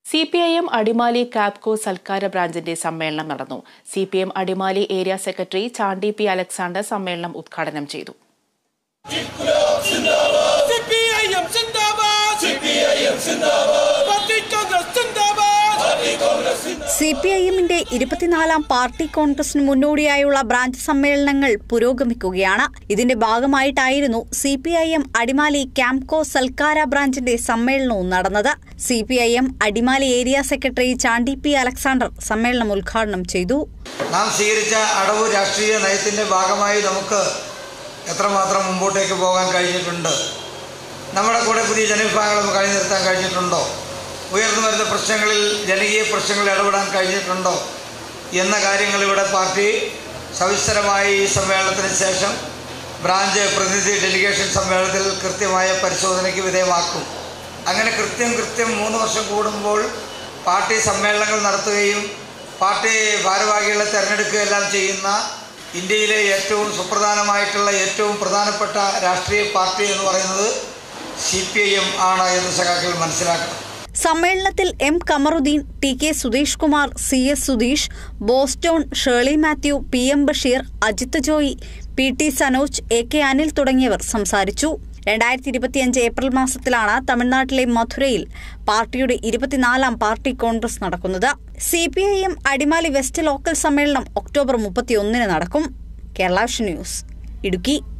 C P I M Adimali കാപ്കോ സൽക്കാര ബ്രാഞ്ചിന്റെ സമ്മേളനം നടന്നു C P M Adimali area secretary Chandy P Alexander സമ്മേളനം ഉദ്ഘാടനം ചെയ്തു സിപിഐഎം സിന്ദാബാദ് സിപിഐഎം സിന്ദാബാദ് പാർട്ടി കോൺഗ്രസ് സിന്ദാബാദ് സി പി ഐ എമ്മിന്റെ ഇരുപത്തിനാലാം പാർട്ടി കോൺഗ്രസിന് മുന്നോടിയായുള്ള ബ്രാഞ്ച് സമ്മേളനങ്ങൾ പുരോഗമിക്കുകയാണ് ഇതിന്റെ ഭാഗമായിട്ടായിരുന്നു C P I M Adimali Kamco Salkara ബ്രാഞ്ചിന്റെ സമ്മേളനവും നടന്നത് C P I M Adimali area secretary Chandy P Alexander സമ്മേളനം ഉദ്ഘാടനം ചെയ്തു നാം സ്വീകരിച്ച അടവ് രാഷ്ട്രീയ നയത്തിൻ്റെ ഭാഗമായി നമുക്ക് എത്രമാത്രം മുമ്പോട്ടേക്ക് പോകാൻ കഴിഞ്ഞിട്ടുണ്ട് നമ്മുടെ കൂടെ പുതിയ ജനവിഭാഗങ്ങൾ നമുക്ക് അണിനിർത്താൻ കഴിഞ്ഞിട്ടുണ്ടോ ഉയർന്നു വരുന്ന പ്രശ്നങ്ങളിൽ ജനകീയ പ്രശ്നങ്ങളിൽ ഇടപെടാൻ കഴിഞ്ഞിട്ടുണ്ടോ എന്ന കാര്യങ്ങൾ ഇവിടെ പാർട്ടി സവിസ്തരമായി ഈ സമ്മേളനത്തിന് ശേഷം ബ്രാഞ്ച് പ്രതിനിധി ഡെലിഗേഷൻ സമ്മേളനത്തിൽ കൃത്യമായ പരിശോധനയ്ക്ക് വിധേയമാക്കും അങ്ങനെ കൃത്യം കൃത്യം മൂന്ന് വർഷം കൂടുമ്പോൾ പാർട്ടി സമ്മേളനങ്ങൾ നടത്തുകയും പാർട്ടി ഭാരവാഹികളെ തിരഞ്ഞെടുക്കുകയെല്ലാം ചെയ്യുന്ന ഇന്ത്യയിലെ ഏറ്റവും സുപ്രധാനമായിട്ടുള്ള ഏറ്റവും പ്രധാനപ്പെട്ട രാഷ്ട്രീയ പാർട്ടി എന്ന് പറയുന്നത് സി പി ഐ എം ആണ് എന്ന് സഖാക്കൾ മനസ്സിലാക്കണം സമ്മേളനത്തിൽ M Kamaruddin T K Sudheesh Kumar C S Sudheesh Boston Shirley Mathew P M Basheer Ajith Joy P T Sanoj A K Anil തുടങ്ങിയവർ സംസാരിച്ചു രണ്ടായിരത്തി ഇരുപത്തിയഞ്ച് ഏപ്രിൽ മാസത്തിലാണ് തമിഴ്നാട്ടിലെ മധുരയിൽ പാർട്ടിയുടെ ഇരുപത്തിനാലാം പാർട്ടി കോൺഗ്രസ് നടക്കുന്നത് C P I M Adimali west local സമ്മേളനം ഒക്ടോബർ മുപ്പത്തിയൊന്നിന് നടക്കും കേരള വിഷൻ ന്യൂസ് ഇടുക്കി